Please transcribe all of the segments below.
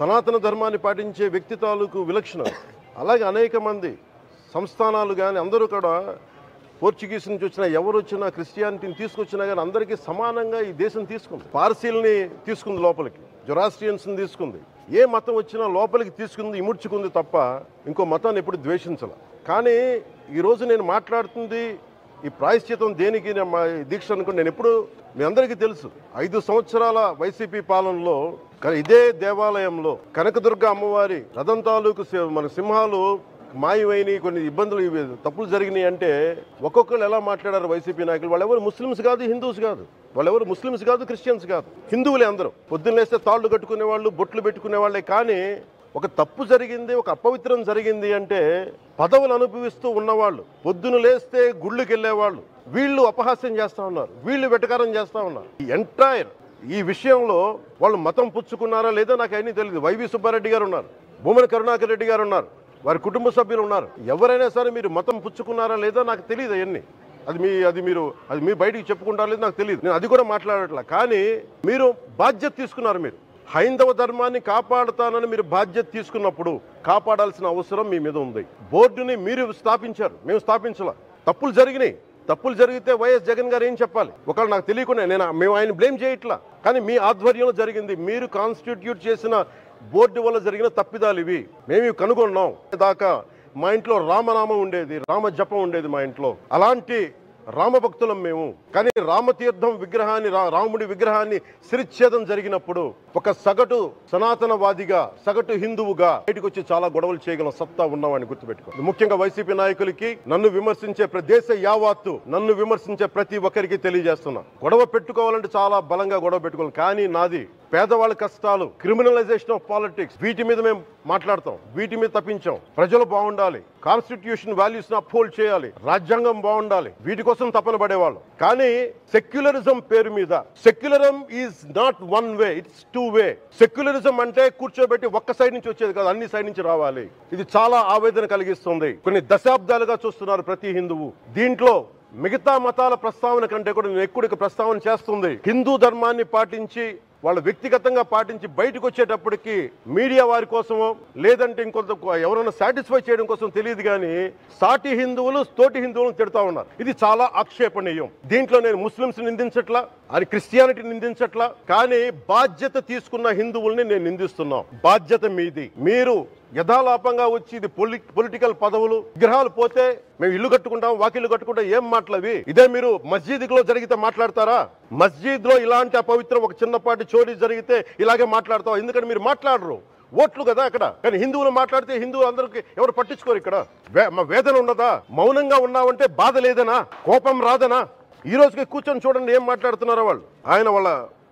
సనాతన ధర్మాన్ని పాటించే వ్యక్తి తాలూకు విలక్షణం అలాగే అనేక మంది సంస్థానాలు కానీ అందరూ కూడా పోర్చుగీస్ నుంచి వచ్చిన ఎవరు వచ్చినా క్రిస్టియానిటీని తీసుకొచ్చినా కానీ అందరికీ సమానంగా ఈ దేశం తీసుకుంది పార్సీల్ని తీసుకుంది లోపలికి జొరాస్ట్రియన్స్ని తీసుకుంది ఏ మతం వచ్చినా లోపలికి తీసుకుంది ఇముడ్చుకుంది తప్ప ఇంకో మతాన్ని ఎప్పుడు ద్వేషించాల కానీ ఈరోజు నేను మాట్లాడుతుంది ఈ ప్రాయశ్చితం దేనికి నేను మా దీక్ష అనుకుని నేను ఎప్పుడు మీ అందరికీ తెలుసు ఐదు సంవత్సరాల వైసీపీ పాలనలో క- ఇదే దేవాలయంలో కనకదుర్గ అమ్మవారి రథం తాలూకు సి- మన సింహాలు మాయమైన కొన్ని ఇబ్బందులు ఇవి తప్పులు జరిగినాయి అంటే ఒక్కొక్కరు ఎలా మాట్లాడారు వైసీపీ నాయకులు వాళ్ళెవరు ముస్లిమ్స్ కాదు హిందూస్ కాదు వాళ్ళెవరు ముస్లిమ్స్ కాదు క్రిస్టియన్స్ కాదు హిందువులే అందరూ పొద్దున్న లేస్తే తాళ్ళు కట్టుకునే వాళ్ళు బొట్లు పెట్టుకునే వాళ్ళే కానీ ఒక తప్పు జరిగింది ఒక అపవిత్రం జరిగింది అంటే పదవులు అనుభవిస్తూ ఉన్నవాళ్ళు పొద్దున లేస్తే గుళ్ళకి వెళ్ళేవాళ్ళు వీళ్ళు అపహాస్యం చేస్తా ఉన్నారు వీళ్ళు వెటకారం చేస్తా ఉన్నారు ఈ ఎంటైర్ ఈ విషయంలో వాళ్ళు మతం పుచ్చుకున్నారా లేదో నాకు అన్నీ తెలియదు వైవి సుబ్బారెడ్డి గారు ఉన్నారు భూమన కరుణాకర్ రెడ్డి గారు ఉన్నారు వారి కుటుంబ సభ్యులు ఉన్నారు ఎవరైనా సరే మీరు మతం పుచ్చుకున్నారా లేదో నాకు తెలియదు అవన్నీ అది మీ అది మీరు అది మీ బయటికి చెప్పుకుంటారా లేదో నాకు తెలియదు నేను అది కూడా మాట్లాడట్లా కానీ మీరు బాధ్యత తీసుకున్నారు మీరు హైందవ ధర్మాన్ని కాపాడుతానని మీరు బాధ్యత తీసుకున్నప్పుడు కాపాడాల్సిన అవసరం మీ మీద ఉంది బోర్డుని మీరు స్థాపించారు మేము స్థాపించాల తప్పులు జరిగినాయి తప్పులు జరిగితే వైఎస్ జగన్ గారు ఏం చెప్పాలి ఒకవేళ నాకు తెలియకుండా నేను మేము ఆయన బ్లేమ్ చేయట్లా కానీ మీ ఆధ్వర్యంలో జరిగింది మీరు కాన్స్టిట్యూట్ చేసిన బోర్డు వల్ల జరిగిన తప్పిదాలు ఇవి మేము ఇవి కనుగొన్నాం దాకా మా ఇంట్లో రామనామం ఉండేది రామ జపం ఉండేది మా ఇంట్లో అలాంటి రామభక్తులం మేము కానీ రామతీర్థం విగ్రహాన్ని రా- రాముడి విగ్రహాన్ని శిరిచ్ఛేదం జరిగినప్పుడు ఒక సగటు సనాతనవాదిగా సగటు హిందువుగా బయటకు వచ్చి చాలా గొడవలు చేయగల సత్తా ఉన్నామని గుర్తుపెట్టుకో ముఖ్యంగా వైసీపీ నాయకులకి నన్ను విమర్శించే ప్ర- దేశ యావాత్తు నన్ను విమర్శించే ప్రతి ఒక్కరికి తెలియజేస్తున్నా గొడవ పెట్టుకోవాలంటే చాలా బలంగా గొడవ పెట్టుకోవాలి కానీ నాది పేదవాళ్ళ కష్టాలు క్రిమినలైజేషన్ ఆఫ్ పాలిటిక్స్ వీటి మీద మేము మాట్లాడతాం వీటి మీద తప్పించాం ప్రజలు బాగుండాలి కాన్స్టిట్యూషన్ వాల్యూస్ ని అప్హోల్డ్ చేయాలి రాజ్యాంగం బాగుండాలి వీటి కోసం తపన పడేవాళ్ళు కానీ సెక్యులరిజం పేరు మీద secularism is not one way it's two way secularism అంటే కూర్చోబెట్టి ఒక్క సైడ్ నుంచి వచ్చేది కాదు అన్ని సైడ్ నుంచి రావాలి ఇది చాలా ఆవేదన కలిగిస్తుంది కొన్ని దశాబ్దాలుగా చూస్తున్నారు ప్రతి హిందువు దీంట్లో మిగతా మతాల ప్రస్తావన కంటే కూడా నేను ఎక్కువ ఇక ప్రస్తావన చేస్తుంది హిందూ ధర్మాన్ని పాటించి వాళ్ళు వ్యక్తిగతంగా పాటించి బయటకు వచ్చేటప్పటికి మీడియా వారి కోసమో లేదంటే ఇంకొంత ఎవరైనా సాటిస్ఫై చేయడం కోసం తెలియదు కానీ సాటి హిందువులు తోటి హిందువులను తిడతా ఉన్నారు ఇది చాలా ఆక్షేపణీయం దీంట్లో నేను ముస్లింస్ నిందించట్లా అది క్రిస్టియానిటీ నిందించట్లా కానీ బాధ్యత తీసుకున్న హిందువుల్ని నేను నిందిస్తున్నాం బాధ్యత మీది మీరు యథాలాపంగా వచ్చి ఇది పొలి పొలిటికల్ పదవులు విగ్రహాలు పోతే మేము ఇల్లు కట్టుకుంటాం వాకిళ్ళు కట్టుకుంటాం ఏం మాటలవి ఇదే మీరు మస్జిద్ లో జరిగితే మాట్లాడతారా మస్జిద్ లో ఇలాంటి అపవిత్రం ఒక చిన్నపాటి చోరీ జరిగితే ఇలాగే మాట్లాడతాం ఎందుకంటే మీరు మాట్లాడరు ఓట్లు కదా అక్కడ కానీ హిందువులు మాట్లాడితే హిందువులు అందరికి ఎవరు పట్టించుకోరు ఇక్కడ వే- మా వేదన ఉండదా మౌనంగా ఉన్నామంటే బాధ లేదనా కోపం రాదనా ఈ రోజుకి కూర్చొని చూడండి ఏం మాట్లాడుతున్నారో వాళ్ళు ఆయన వాళ్ళ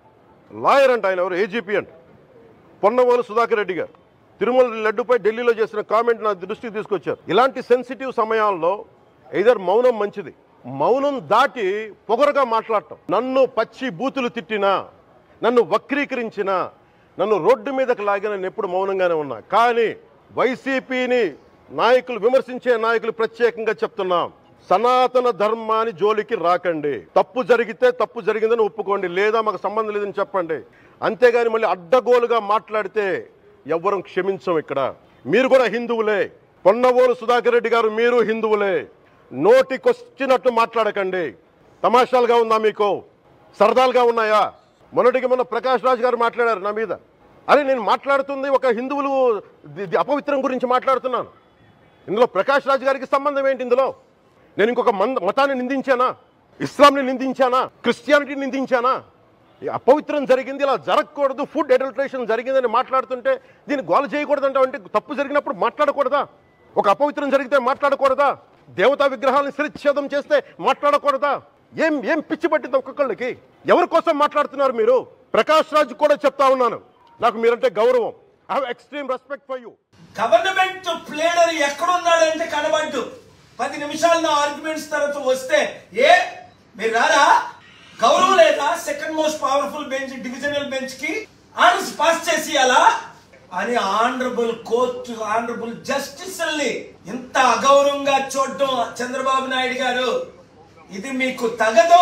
లాయర్ అంట ఆయన ఎవరు ఏజీపీ అంట పొన్నవోలు సుధాకర్ రెడ్డి గారు తిరుమల లడ్డుపై ఢిల్లీలో చేసిన కామెంట్ నా దృష్టికి తీసుకొచ్చారు ఇలాంటి సెన్సిటివ్ సమయాల్లో ఇదర్ మౌనం మంచిది మౌనం దాటి పొగరుగా మాట్లాడటం నన్ను పచ్చి బూతులు తిట్టినా నన్ను వక్రీకరించినా నన్ను రోడ్డు మీదకి లాగిన నేను ఎప్పుడు మౌనంగానే ఉన్నా కానీ వైసీపీని నాయకులు విమర్శించే నాయకులు ప్రత్యేకంగా చెప్తున్నాం సనాతన ధర్మాన్ని జోలికి రాకండి తప్పు జరిగితే తప్పు జరిగిందని ఒప్పుకోండి లేదా మాకు సంబంధం లేదని చెప్పండి అంతేగాని మళ్ళీ అడ్డగోలుగా మాట్లాడితే ఎవ్వరం క్షమించం ఇక్కడ మీరు కూడా హిందువులే పొన్నవోలు సుధాకర్ రెడ్డి గారు మీరు హిందువులే నోటికొచ్చినట్టు మాట్లాడకండి తమాషాలుగా ఉందా మీకు సరదాలుగా ఉన్నాయా మొన్నటికి మొన్న ప్రకాష్ రాజ్ గారు మాట్లాడారు నా మీద అరే నేను మాట్లాడుతుంది ఒక హిందువులు ది- ది అపవిత్రం గురించి మాట్లాడుతున్నాను ఇందులో ప్రకాష్ రాజ్ గారికి సంబంధం ఏంటి ఇందులో నేను ఇంకొక మంద మతాన్ని నిందించానా ఇస్లాంని నిందించానా క్రిస్టియానిటీని నిందించానా ఈ అపవిత్రం జరిగింది ఇలా జరగకూడదు ఫుడ్ అడల్ట్రేషన్ జరిగిందని మాట్లాడుతుంటే దీన్ని గోల చేయకూడదంట అంటే తప్పు జరిగినప్పుడు మాట్లాడకూడదా ఒక అపవిత్రం జరిగితే మాట్లాడకూడదా దేవతా విగ్రహాలను శిరచ్ఛేదం చేస్తే మాట్లాడకూడదా ఏం ఏం పిచ్చి పట్టింది ఒక్కొక్కళ్ళకి ఎవరి కోసం మాట్లాడుతున్నారు మీరు ప్రకాష్ రాజ్ కూడా చెప్తా ఉన్నాను నాకు మీరంటే గౌరవం I have extreme respect for you government pleader ఎక్కడున్నాడంటే కనబడ్డు పది నిమిషాలు నా ఆర్గ్యుమెంట్స్ తర్వాత వస్తే ఏ మీరు రారా గౌరవం లేదా second most powerful bench divisional bench కి ఆర్డర్స్ పాస్ చేసేయాలా అని ఆనరబుల్ కోర్టు ఆనరబుల్ జస్టిస్ ఇంత అగౌరవంగా చూడటం చంద్రబాబు నాయుడు గారు ఇది మీకు తగదు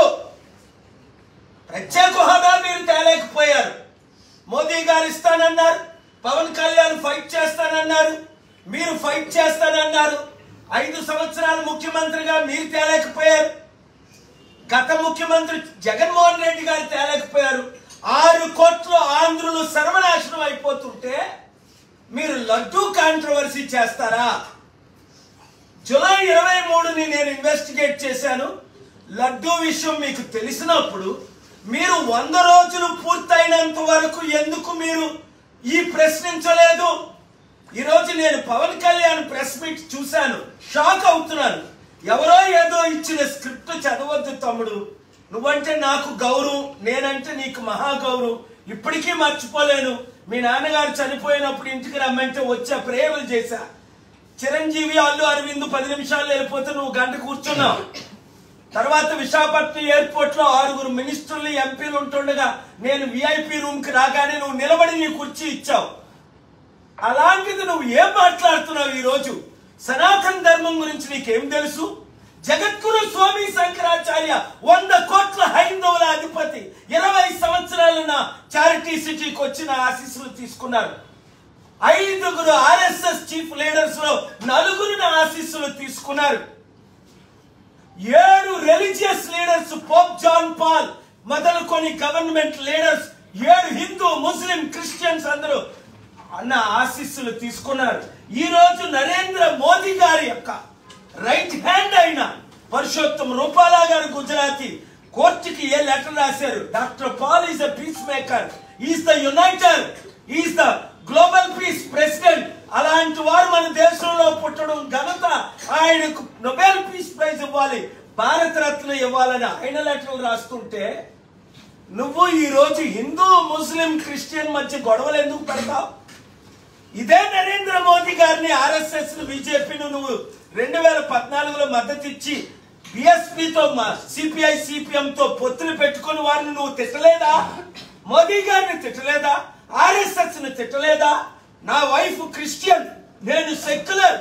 ప్రత్యేక హోదా మీరు తేలేకపోయారు మోదీ గారు ఇస్తానన్నారు పవన్ కళ్యాణ్ ఫైట్ చేస్తానన్నారు మీరు ఫైట్ చేస్తానన్నారు ఐదు సంవత్సరాలు ముఖ్యమంత్రిగా మీరు తేలేకపోయారు గత ముఖ్యమంత్రి జగన్మోహన్ రెడ్డి గారు తేలేకపోయారు ఆరు కోట్ల ఆంధ్రులు సర్వనాశనం అయిపోతుంటే మీరు లడ్డూ కాంట్రవర్సీ చేస్తారా జూలై ఇరవై మూడుని నేను ఇన్వెస్టిగేట్ చేశాను లడ్డూ విషయం మీకు తెలిసినప్పుడు మీరు వంద రోజులు పూర్తయినంత వరకు ఎందుకు మీరు ఈ ప్రశ్నించలేదు ఈరోజు నేను పవన్ కళ్యాణ్ ప్రెస్ మీట్ చూశాను షాక్ అవుతున్నాను ఎవరో ఏదో ఇచ్చిన స్క్రిప్ట్ చదవద్దు తమ్ముడు నువ్వంటే నాకు గౌరవం నేనంటే నీకు మహా గౌరవం ఇప్పటికీ మర్చిపోలేను మీ నాన్నగారు చనిపోయినప్పుడు ఇంటికి రమ్మంటే వచ్చా ప్రేయర్లు చేశా చిరంజీవి అల్లు అరవింద్ పది నిమిషాలు వెళ్ళిపోతే నువ్వు గంట కూర్చున్నావు తర్వాత విశాఖపట్నం ఎయిర్పోర్ట్ లో ఆరుగురు మినిస్టర్లు ఎంపీలు ఉంటుండగా నేను విఐపి రూమ్ కి రాగానే నువ్వు నిలబడి నీ కుర్చీ ఇచ్చావు అలాంటిది నువ్వు ఏం మాట్లాడుతున్నావు ఈ రోజు సనాతన ధర్మం గురించి నీకేం తెలుసు జగద్గురు స్వామి శంకరాచార్య వంద కోట్ల హైందవుల అధిపతి ఇరవై సంవత్సరాలు నా చారిటీ సిటీకి వచ్చిన ఆశీస్సులు తీసుకున్నారు ఐదుగురు ఆర్ఎస్ఎస్ చీఫ్ లీడర్స్ లో నలుగురు నా ఆశీస్సులు తీసుకున్నారు ఏడు religious leaders Pope John Paul మొదలుకొని గవర్నమెంట్ లీడర్స్ ఏడు హిందూ ముస్లిం క్రిస్టియన్స్ అందరూ అన్న ఆశీస్సులు తీసుకున్నారు ఈ రోజు నరేంద్ర మోదీ గారి యొక్క రైట్ హ్యాండ్ అయిన పరుషోత్తం రూపాలా గారు గుజరాతీ కోర్టుకి ఏ లెటర్ రాశారు doctor Paul is the peace maker is the united is the global peace president అలాంటి వారు మన దేశంలో పుట్టడం ఘనత ఆయనకు నొబెల్ పీస్ ప్రైజ్ ఇవ్వాలి భారత రత్న ఇవ్వాలని ఆయన లెటర్లు రాస్తుంటే నువ్వు ఈ రోజు హిందూ ముస్లిం క్రిస్టియన్ మధ్య గొడవలు ఎందుకు పెడతావు ఇదే నరేంద్ర మోదీ గారిని ఆర్ఎస్ఎస్ బీజేపీను నువ్వు రెండు వేల పద్నాలుగులో మద్దతు ఇచ్చి బిఎస్పీతో సిపిఐ సిపిఎం తో పొత్తులు పెట్టుకుని వారిని నువ్వు తిట్టలేదా మోదీ గారిని తిట్టలేదా ఆర్ఎస్ఎస్ ని తిట్టలేదా నా వైఫ్ క్రిస్టియన్ నేను సెక్యులర్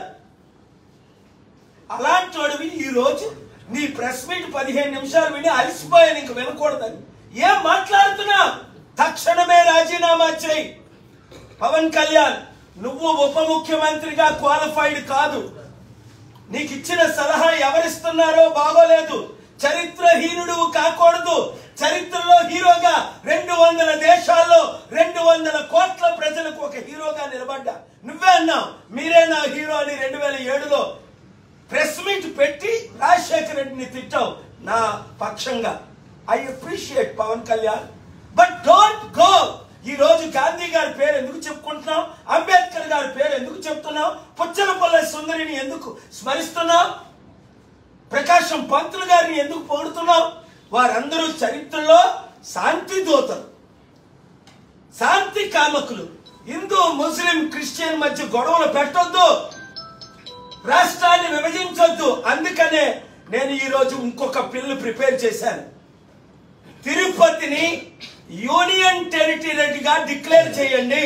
అలాంటి వాడివి ఈ రోజు నీ ప్రెస్ మీట్ పదిహేను నిమిషాలు విని అలసిపోయాను ఇంక వినకూడదని ఏం మాట్లాడుతున్నా తక్షణమే రాజీనామా చేయి పవన్ కళ్యాణ్ నువ్వు ఉప ముఖ్యమంత్రిగా క్వాలిఫైడ్ కాదు నీకు ఇచ్చిన సలహా ఎవరిస్తున్నారో బాగోలేదు చరిత్రహీనుడు కాకూడదు చరిత్రలో హీరోగా రెండు వందల దేశాల్లో రెండు వందల కోట్ల ప్రజలకు ఒక హీరోగా నిలబడ్డా నువ్వే అన్నావు మీరే నా హీరో అని రెండు వేల ఏడులో ప్రెస్ మీట్ పెట్టి రాజశేఖర రెడ్డిని తిట్టావు నా పక్షంగా I appreciate Pawan Kalyan but don't go ఈ రోజు గాంధీ గారి పేరు ఎందుకు చెప్పుకుంటున్నావు అంబేద్కర్ గారి పేరు ఎందుకు చెప్తున్నావు పుచ్చలపల్లె సుందరిని ఎందుకు స్మరిస్తున్నావు ప్రకాశం పంతులు గారిని ఎందుకు పొగుడుతున్నావు వారందరూ చరిత్రలో శాంతి దూతలు శాంతి కామకులు హిందూ ముస్లిం క్రిస్టియన్ మధ్య గొడవలు పెట్టొద్దు రాష్ట్రాన్ని విభజించొద్దు అందుకనే నేను ఈ రోజు ఇంకొక బిల్లు ప్రిపేర్ చేశాను తిరుపతిని యూనియన్ టెరిటరీగా డిక్లేర్ చేయండి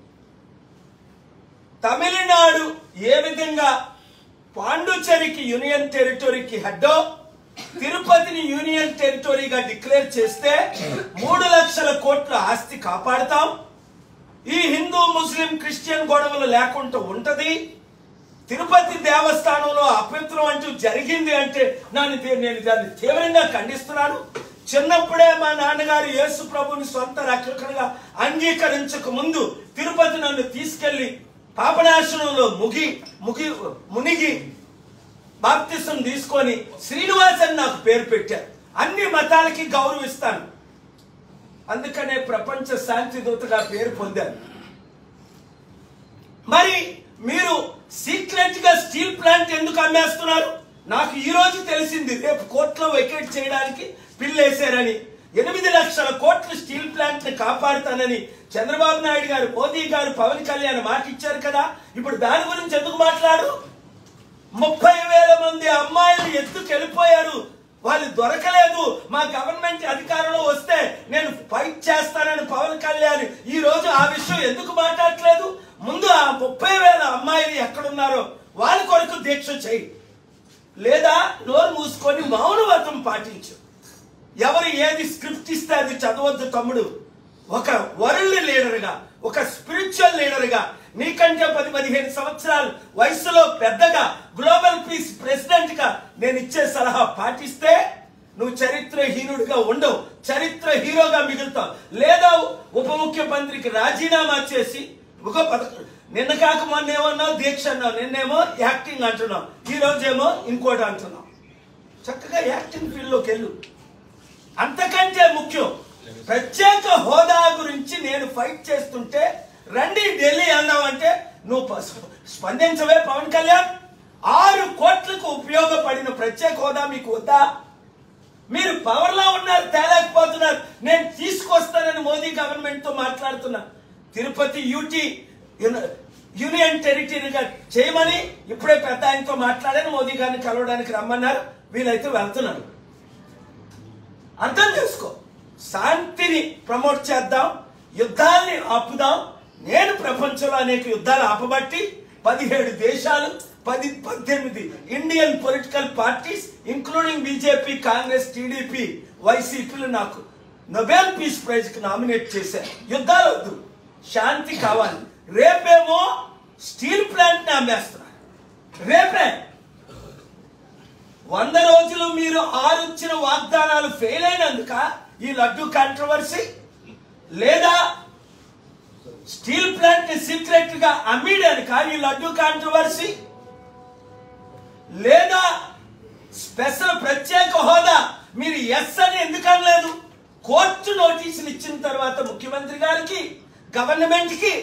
తమిళనాడు ఏ విధంగా పాండుచేరికి యూనియన్ టెరిటరీకి హెడ్డో తిరుపతిని యూనియన్ టెరిటరీగా డిక్లేర్ చేస్తే మూడు లక్షల కోట్ల ఆస్తి కాపాడుతాం ఈ హిందూ ముస్లిం క్రిస్టియన్ గొడవలు లేకుండా ఉంటది తిరుపతి దేవస్థానంలో అభ్యంతరం అంటూ జరిగింది అంటే నన్ను దే- నేను దాన్ని తీవ్రంగా ఖండిస్తున్నాను చిన్నప్పుడే మా నాన్నగారు యేసు ప్రభుని సొంత రక్షకుడిగా అంగీకరించక ముందు తిరుపతి నన్ను తీసుకెళ్లి పాపనాశనంలో ముగి ముగి మునిగి బాప్తిసం తీసుకొని శ్రీనివాస్ అని నాకు పేరు పెట్టారు అన్ని మతాలకి గౌరవిస్తాను అందుకనే ప్రపంచ శాంతి దూతగా పేరు పొందాను మరి మీరు సీక్రెట్ గా స్టీల్ ప్లాంట్ ఎందుకు అమ్మేస్తున్నారు నాకు ఈ రోజు తెలిసింది రేపు కోర్టులో వెకేట్ చేయడానికి బిల్ వేశారని ఎనిమిది లక్షల కోట్ల స్టీల్ ప్లాంట్ ని కాపాడుతానని చంద్రబాబు నాయుడు గారు మోదీ గారు పవన్ కళ్యాణ్ మాట ఇచ్చారు కదా ఇప్పుడు దాని గురించి ఎందుకు మాట్లాడు ముప్పై వేల మంది అమ్మాయిలు ఎత్తుకు వెళ్ళిపోయారు వాళ్ళు దొరకలేదు మా గవర్నమెంట్ అధికారంలో వస్తే నేను ఫైట్ చేస్తానని పవన్ కళ్యాణ్ ఈ రోజు ఆ విషయం ఎందుకు మాట్లాడట్లేదు ముందు ఆ ముప్పై వేల అమ్మాయిలు ఎక్కడున్నారో వాళ్ళ కొరకు దీక్ష చేయి లేదా నోరు మూసుకొని మౌనవ్రతం పాటించు ఎవరు ఏది స్క్రిప్ట్ ఇస్తే అది చదవద్దు తమ్ముడు ఒక వరల్డ్ లీడర్గా ఒక స్పిరిచువల్ లీడర్గా నీకంటే పది పదిహేను సంవత్సరాలు వయసులో పెద్దగా గ్లోబల్ పీస్ ప్రెసిడెంట్ గా నేను ఇచ్చే సలహా పాటిస్తే నువ్వు చరిత్రహీనుడిగా ఉండవు చరిత్ర హీరోగా మిగులుతావు లేదా ఉప ముఖ్యమంత్రికి రాజీనామా చేసి ఒక పథకం నిన్న కాక మొన్న ఏమన్నావు దీక్ష అన్నావు నిన్నేమో యాక్టింగ్ అంటున్నావు ఈ రోజేమో ఇంకోటి అంటున్నావు చక్కగా యాక్టింగ్ ఫీల్డ్లోకి వెళ్ళు అంతకంటే ముఖ్యం ప్రత్యేక హోదా గురించి నేను ఫైట్ చేస్తుంటే రండి ఢిల్లీ అన్నావంటే నువ్వు ప- స్పందించవే పవన్ కళ్యాణ్ ఆరు కోట్లకు ఉపయోగపడిన ప్రత్యేక హోదా మీకు వద్దా మీరు పవర్ లో ఉన్నారు తేలేకపోతున్నారు నేను తీసుకొస్తానని మోదీ గవర్నమెంట్ తో మాట్లాడుతున్నా తిరుపతి యూటీ యూన- యూనియన్ టెరిటరీగా చేయమని ఇప్పుడే పెద్ద ఆయనతో మాట్లాడాను మోదీ గారిని కలవడానికి రమ్మన్నారు వీలైతే వెళ్తున్నాను అర్థం చేసుకో శాంతిని ప్రమోట్ చేద్దాం యుద్ధాల్ని ఆపుదాం నేను ప్రపంచంలో అనేక యుద్ధాలు ఆపబట్టి పదిహేడు దేశాలు పది పద్దెనిమిది Indian political parties including BJP Congress TDP వైసీపీలు నాకు నొబెల్ పీస్ ప్రైజ్ కి నామినేట్ చేశారు యుద్ధాలు వద్దు శాంతి కావాలి రేపేమో స్టీల్ ప్లాంట్ ని అమ్మేస్తున్నారు రేపే వంద రోజులు మీరు ఆరు ఇచ్చిన వాగ్దానాలు ఫెయిల్ అయినందుక ఈ లడ్డు కాంట్రవర్సీ లేదా స్టీల్ ప్లాంట్ ని సీక్రెట్ గా అమ్మేయడానిక ఈ లడ్డు కాంట్రవర్సీ లేదా స్పెషల్ ప్రత్యేక హోదా మీరు ఎస్ అని ఎందుకు అనలేదు కోర్టు నోటీసులు ఇచ్చిన తర్వాత ముఖ్యమంత్రి గారికి గవర్నమెంట్ కి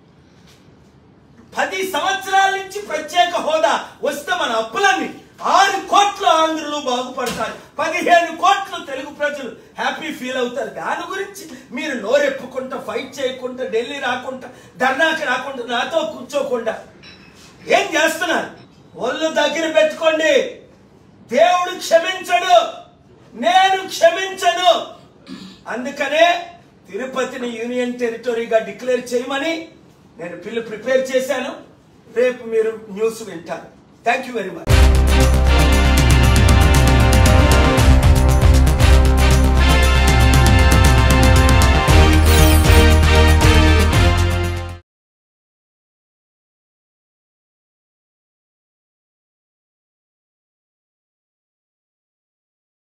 పది సంవత్సరాల నుంచి ప్రత్యేక హోదా వస్తే మన అప్పులన్నీ ఆరు కోట్ల ఆంధ్రులు బాగుపడతారు పదిహేను కోట్లు తెలుగు ప్రజలు హ్యాపీ ఫీల్ అవుతారు దాని గురించి మీరు నోరెప్పుకుంటా ఫైట్ చేయకుండా ఢిల్లీ రాకుండా ధర్నాకి రాకుండా నాతో కూర్చోకుండా ఏం చేస్తున్నారు ఒళ్ళు దగ్గర పెట్టుకోండి దేవుడు క్షమించడు నేను క్షమించను అందుకనే తిరుపతిని యూనియన్ టెరిటరీగా డిక్లేర్ చేయమని నేను బిల్లు ప్రిపేర్ చేశాను రేపు మీరు న్యూస్ వింటారు థ్యాంక్ యూ వెరీ మచ్